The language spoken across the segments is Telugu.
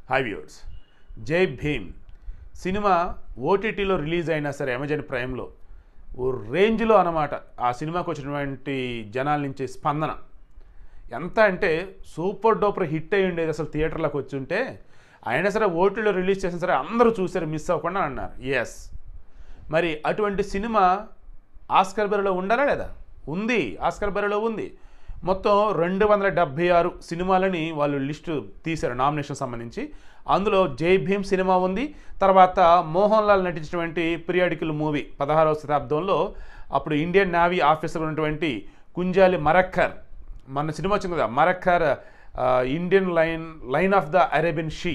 హై వ్యూర్స్ జై భీమ్ సినిమా ఓటీటీలో రిలీజ్ అయినా సరే అమెజాన్ ప్రైమ్లో ఓ రేంజ్లో అన్నమాట ఆ సినిమాకి వచ్చినటువంటి జనాల నుంచి స్పందన ఎంత అంటే సూపర్ డూపర్ హిట్ అయి ఉండేది అసలు థియేటర్లోకి వచ్చి ఉంటే అయినా సరే ఓటీలో రిలీజ్ చేసిన సరే అందరూ చూసారు మిస్ అవ్వకుండా అన్నారు ఎస్ మరి అటువంటి సినిమా ఆస్కర్ బరిలో ఉండాలా లేదా ఉంది ఆస్కర్ బరిలో ఉంది మొత్తం రెండు వందల డెబ్భై ఆరు సినిమాలని వాళ్ళు లిస్టు తీశారు నామినేషన్ సంబంధించి అందులో జై భీమ్ సినిమా ఉంది తర్వాత మోహన్ లాల్ నటించినటువంటి పిరియాడికల్ మూవీ పదహారవ శతాబ్దంలో అప్పుడు ఇండియన్ నేవీ ఆఫీసర్ ఉన్నటువంటి కుంజాలి మరక్కర్ మన సినిమా వచ్చింది కదా మరక్కర్ ఆ, Indian lion lion of the Arabian sea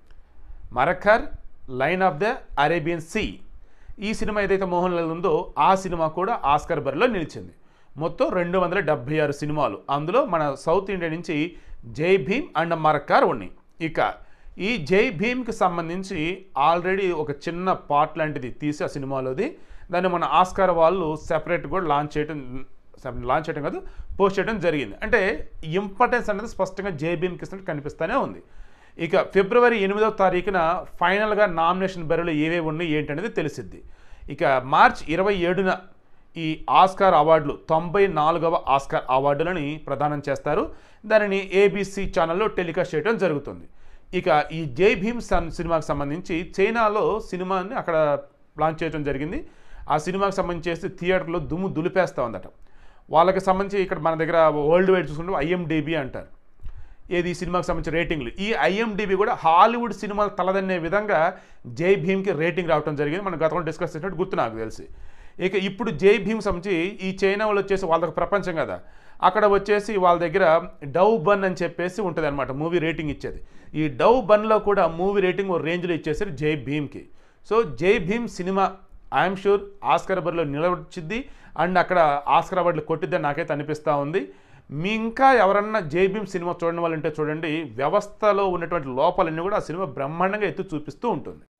Marakkar lion of the Arabian sea ఈ సినిమా ఏదైతే మోహన్ లాల్ ఉందో ఆ సినిమా కూడా ఆస్కర్ బరిలో నిలిచింది మొత్తం రెండు వందల డెబ్భై ఆరు సినిమాలు అందులో మన సౌత్ ఇండియా నుంచి జై భీమ్ అండ్ మరక్కర్ ఉన్నాయి ఇక ఈ జై భీమ్కి సంబంధించి ఆల్రెడీ ఒక చిన్న పార్ట్ లాంటిది తీసి ఆ సినిమాలోది దాన్ని మన ఆస్కార్ వాళ్ళు సెపరేట్ కూడా లాంచ్ చేయడం లాంచ్ చేయడం కాదు పోస్ట్ చేయడం జరిగింది అంటే ఇంపార్టెన్స్ అనేది స్పష్టంగా జై భీమ్కి ఇస్తున్నట్టు కనిపిస్తూనే ఉంది ఇక ఫిబ్రవరి ఎనిమిదవ తారీఖున ఫైనల్గా నామినేషన్ బెరలు ఏవేవి ఉన్నాయి ఏంటనేది తెలిసిద్ది ఇక మార్చ్ ఇరవై ఏడున ఈ ఆస్కార్ అవార్డులు తొంభై నాలుగవ ఆస్కార్ అవార్డులని ప్రదానం చేస్తారు దానిని ఏబీసీ ఛానల్లో టెలికాస్ట్ చేయడం జరుగుతుంది ఇక ఈ జై భీమ్ సన్ సినిమాకి సంబంధించి చైనాలో సినిమాని అక్కడ లాంచ్ చేయడం జరిగింది ఆ సినిమాకి సంబంధించి థియేటర్లో దుమ్ము దులిపేస్తూ ఉందట వాళ్ళకి సంబంధించి ఇక్కడ మన దగ్గర వరల్డ్ వైడ్ చూసుకుంటే ఐఎండిబి అంటారు ఏది ఈ సినిమాకి సంబంధించిన రేటింగ్లు ఈ ఐఎండిబి కూడా హాలీవుడ్ సినిమాలు తలదన్నే విధంగా జై భీమ్కి రేటింగ్ రావడం జరిగింది మనం గతంలో డిస్కస్ చేసినట్టు గుర్తు నాకు తెలిసి ఇక ఇప్పుడు జై భీమ్ సంబంధించి ఈ చైనా వాళ్ళు వచ్చేసి వాళ్ళకి ప్రపంచం కదా అక్కడ వచ్చేసి వాళ్ళ దగ్గర డవ్ బన్ అని చెప్పేసి ఉంటుంది అనమాట మూవీ రేటింగ్ ఇచ్చేది ఈ డవ్ బన్లో కూడా మూవీ రేటింగ్ ఓ రేంజ్లో ఇచ్చేసారు జై భీమ్కి so Jai Bhim cinema I'm sure Oscar అవార్డులో నిలవచ్చింది అండ్ అక్కడ ఆస్కర్ అవార్డులు కొట్టిద్దని నాకైతే అనిపిస్తూ ఉంది మీ ఇంకా ఎవరన్నా జై భీమ్ సినిమా చూడని వాళ్ళు ఉంటే చూడండి వ్యవస్థలో ఉన్నటువంటి లోపాలన్నీ కూడా ఆ సినిమా బ్రహ్మాండంగా ఎత్తు చూపిస్తూ ఉంటుంది